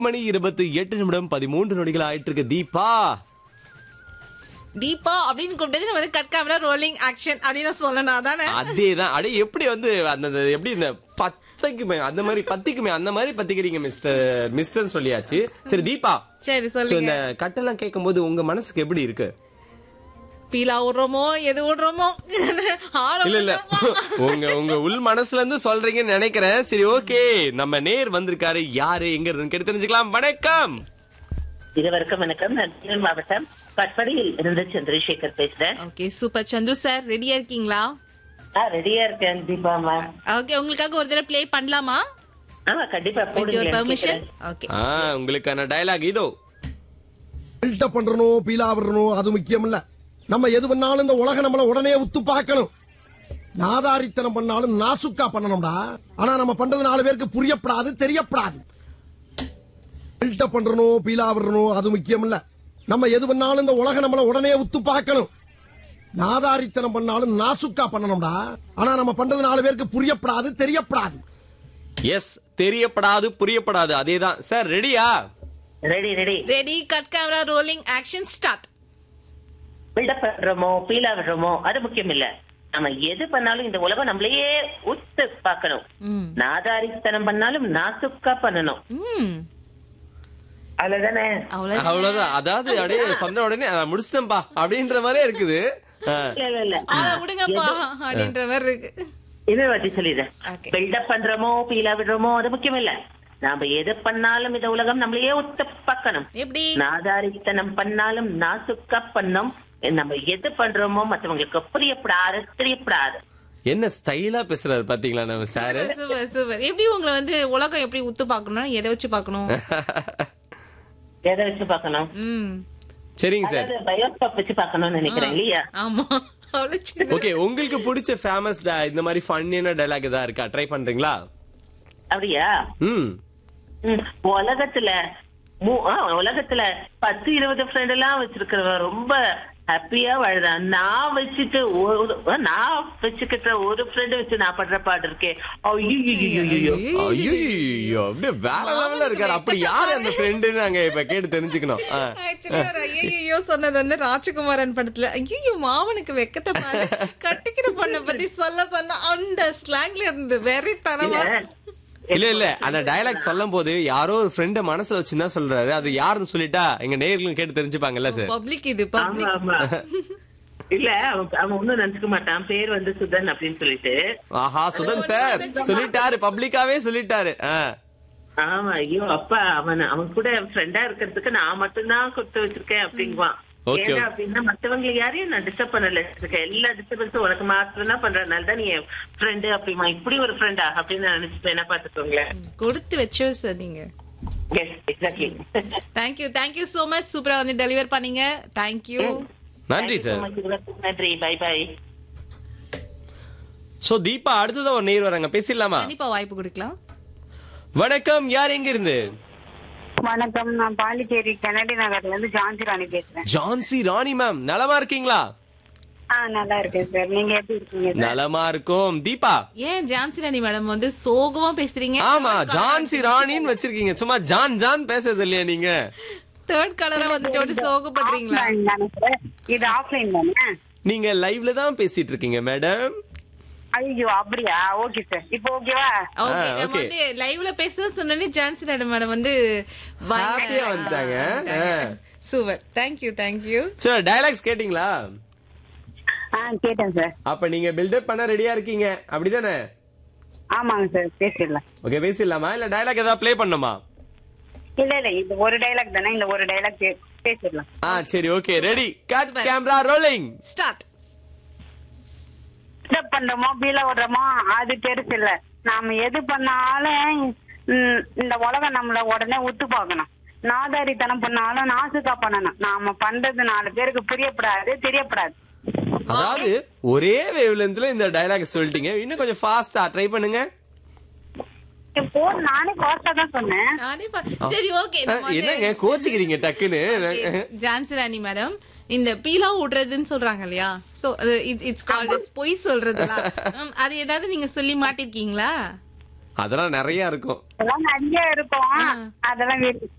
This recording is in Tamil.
மணி இருபத்தி எட்டு நிமிடம் பதிமூன்று நொடிகள் ஆயிட்டு இருக்கு தீபா தீபா அப்படின்னு கூப்பிட்டது நம்ம வந்து கட் கேமரா ரோலிங் ஆக்ஷன் அப்படின்னு சொல்லணும் அதானே அதேதான் அடே எப்படி வந்து அந்த அந்த எப்படி இந்த பத்தைக்குமே அந்த மாதிரி பத்திக்குமே அந்த மாதிரி பத்திக்கிறீங்க மிஸ்டர் மிஸ்டர் சொல்லியாச்சு சரி தீபா சரி So, சொல்லுங்க இந்த கட்டெல்லாம் கேட்கும்போது உங்க மனசுக்கு எப்படி இருக்கு பீலா விடுறோமோ எது விடுறோமோ ஆள இல்ல இல்ல உங்க உங்க உள் மனசுல இருந்து சொல்றீங்கன்னு நினைக்கிறேன் சரி ஓகே நம்ம நேர் வந்திருக்காரு யாரு எங்க இருந்து கேட்டு தெரிஞ்சுக்கலாம் வணக்கம் இருவருக்கும் வணக்கம் நான் திருநெல்வேலி மாவட்டம் பட்படியில் இருந்து சந்திரசேகர் பேசுறேன் ஓகே சூப்பர் சந்துரு சார் ரெடியா இருக்கீங்களா ஆ ரெடியா இருக்கேன் தீபா மேம் ஓகே உங்களுக்காக ஒரு தடவை ப்ளே பண்ணலாமா ஆமா கண்டிப்பா வித் யுவர் போடுங்க பெர்மிஷன் ஓகே ஆ உங்களுக்கான டயலாக் இதோ பில்டப் பண்றணும் பீலா விடணும் அது முக்கியம் இல்ல நம்ம எது பண்ணாலும் இந்த உலக நம்மள உடனே உத்து பார்க்கணும் நாதாரித்தனம் பண்ணாலும் நாசுக்கா பண்ணணும்டா ஆனா நம்ம பண்றது நாலு பேருக்கு புரியப்படாது தெரியப்படாது பில்டப் பண்றணும் பீலா விடணும் அது முக்கியம் இல்ல நம்ம எது பண்ணாலும் இந்த உலக நம்மள உடனே உத்து பார்க்கணும் நாதாரித்தனம் பண்ணாலும் நாசுக்கா பண்ணணும்டா ஆனா நம்ம பண்றது நாலு பேருக்கு புரியப்படாது தெரியப்படாது எஸ் தெரியப்படாது புரியப்படாது அதேதான் சார் ரெடியா ready ready ready cut camera rolling action start build up பண்றோமோ பீலா விடுறோமோ அது முக்கியம் இல்ல நம்ம எது பண்ணாலும் இந்த உலகம் நம்மளையே உத்து பார்க்கணும் ம் நாதாரித்தனம் பண்ணாலும் நாசுக்கா பண்ணணும் ம் அவ்வளவுதானே அவ்வளவு அவ்வளவுதான் அதாவது அப்படியே சொன்ன உடனே நான் முடிச்சிட்டேன்பா அப்படின்ற மாதிரியே இருக்குது ஆ. இல்ல இல்ல இல்ல அத விடுங்கப்பா அப்படின்ற மாதிரி இருக்கு இன்னொரு வாட்டி சொல்லிடுறேன் Okay. பில்டப் பண்றோமோ பீலா விடுறோமோ அது முக்கியம் இல்ல நாம எது பண்ணாலும் இந்த உலகம் நம்மளையே உத்து பார்க்கணும் எப்படி நாதாரித்தனம் பண்ணாலும் நாசுக்கா பண்ணோம் நம்ம எது பண்றோமோ மத்தவங்களுக்கு புரியப்படாது தெரியப்படாது என்ன ஸ்டைலா பேசுறாரு பாத்தீங்களா நம்ம சாரு சூப்பர் சூப்பர் எப்படி உங்களை வந்து உலகம் எப்படி உத்து பார்க்கணும் எதை வச்சு பார்க்கணும் எதை வச்சு பார்க்கணும் ம் சரிங்க சார் அதாவது பயோஸ்கோப் வச்சு பார்க்கணும்னு நினைக்கிறேன் இல்லையா ஆமா அவ்வளவு சின்ன ஓகே உங்களுக்கு பிடிச்ச ஃபேமஸ் இந்த மாதிரி ஃபன்னியான டைலாக் ஏதாவது இருக்கா ட்ரை பண்றீங்களா அப்படியா ம் ம், உலகத்துல மூ- ஆ, உலகத்துல பத்து இருபது ஃப்ரெண்ட் எல்லாம் வச்சிருக்கிறவன் ரொம்ப ஹாப்பியா வாழ்றான் நான் வச்சுட்டு ஒரு நான் வச்சுக்கிட்ட ஒரு ஃப்ரெண்ட் வச்சு நான் படுற பாடு இருக்கே ஐயோ ஐயோ அப்படியே வேற லெவல்ல இருக்காரு அப்படி யாரு அந்த ஃப்ரெண்டுன்னு நாங்க இப்ப கேட்டு தெரிஞ்சுக்கணும் ஆ. ஆக்சுவலி ஒரு ஐயோ சொன்னது வந்து ராஜகுமாரன் படத்துல ஐயோ மாமனுக்கு வெக்கத்தை பாரு கட்டிக்கிற பொண்ணை பத்தி சொல்ல சொன்ன அந்த ஸ்லாங்ல இருந்து வெறி தரமா இல்ல இல்ல அந்த டயலாக் சொல்லும் போது யாரோ ஒரு ஃப்ரெண்ட மனசுல வச்சுதான் சொல்றாரு அது யாருன்னு சொல்லிட்டா எங்க நேர்களும் கேட்டு தெரிஞ்சுப்பாங்கல்ல சார் பப்ளிக் இது ஆமா பப்ளிக் ஆமா இல்ல அவன் அவன் ஒண்ணும் நினைச்சுக்க மாட்டான் பேர் வந்து சுதன் அப்படின்னு சொல்லிட்டு ஆஹா சுதன் சார் சொல்லிட்டாரு பப்ளிக்காவே சொல்லிட்டாரு ஆ. ஆமா ஐயோ அப்பா அவன் அவன் கூட ஃப்ரெண்டா இருக்கிறதுக்கு நான் மட்டும்தான் கொடுத்து வச்சிருக்கேன் அப்படிங்குவான் Okay, ஏன்னா okay. அப்படின்னா மத்தவங்க யாரையும் நான் டிஸ்டர்ப் பண்ணல இருக்கேன் எல்லா டிஸ்டர்பன்ஸும் உனக்கு மாத்திரம் தான் பண்றதுனால தான் நீ என் ஃப்ரெண்டு அப்படிமா இப்படி ஒரு ஃப்ரெண்டா அப்படின்னு நான் நினைச்சுப்பேன் என்ன பாத்துக்கோங்களேன் கொடுத்து வச்சோம் சார் நீங்க yes exactly thank you thank you so much சூப்பரா வந்து டெலிவர் பண்ணீங்க தேங்க்யூ நன்றி சார் நன்றி பை பை சோ தீபா அடுத்ததான் ஒரு நேர் வராங்க பேசிடலாமா கண்டிப்பா வாய்ப்பு கொடுக்கலாம் வணக்கம் யார் எங்க இருந்து வணக்கம் நான் பாண்டிச்சேரி கெனடி நகர்ல இருந்து ஜான்சி ராணி பேசுறேன் ஜான்சி ராணி மேம் நலமா இருக்கீங்களா ஆ நல்லா இருக்கேன் சார் நீங்க எப்படி இருக்கீங்க சார் நலமா இருக்கும் தீபா ஏன் ஜான்சி ராணி மேடம் வந்து சோகமா பேசுறீங்க ஆமா ஜான்சி ராணின்னு வச்சிருக்கீங்க சும்மா ஜான் ஜான் பேசுறது இல்லையா நீங்க தேர்ட் கலரா வந்துட்டு சோகப்படுறீங்களா Offline தானே சார் இது ஆஃப்லைன் தானே நீங்க லைவ்ல தான் பேசிட்டு இருக்கீங்க மேடம் ஐயோ அப்படியா ஓகே சார் இப்போ ஓகேவா ஓகே ஆ, நம்ம okay. வந்து லைவ்ல பேச சொன்னோனே ஜான்சி ராணி மேடம் வந்து Happy-ஆ வந்துட்டாங்க. ஆ. சூப்பர் தேங்க்யூ தேங்க்யூ சரி டயலாக்ஸ் கேட்டிங்களா ஆ கேட்டேன் சார் அப்ப நீங்க பில்டப் பண்ண ரெடியா இருக்கீங்க அப்படிதானே ஆமாங்க சார் பேசிடலாம் ஓகே பேசிடலாமா இல்ல டயலாக் ஏதாவது ப்ளே பண்ணுமா இல்ல இல்ல இது ஒரு டைலாக் தானே இந்த ஒரு டைலாக் பேசிடலாம் ஆ சரி okay ready cut camera rolling start என்ன பண்றோமோ பீல விடுறோமோ அது பெருசு இல்ல நாம எது பண்ணாலும் ம், இந்த உலகம் நம்மள உடனே உத்து பார்க்கணும் நாதாரித்தனம் பண்ணாலும் நாசுக்கா பண்ணணும் நாம பண்றது நாலு பேருக்கு புரியப்படாது தெரியப்படாது அதாவது ஒரே வேவ் லென்த்ல இந்த டயலாக் சொல்லிட்டீங்க இன்னும் கொஞ்சம் ஃபாஸ்டா ட்ரை பண்ணுங்க இப்போ நானே கோஸ்டா தான் சொன்னேன் நானே பா- சரி ஓகே ஆ, என்னங்க கோச்சிக்கிறீங்க டக்குன்னு ஜான்சி ராணி மேடம் இந்த பீலா விடுறதுன்னு சொல்றாங்க இல்லையா சோ இட்ஸ் கால்ட் பொய் சொல்றதுலாம் உம், அது ஏதாவது நீங்க சொல்லி மாட்டிருக்கீங்களா அதெல்லாம் நிறைய இருக்கும் அதெல்லாம் நிறைய இருக்கும் அதெல்லாம் வீட்டு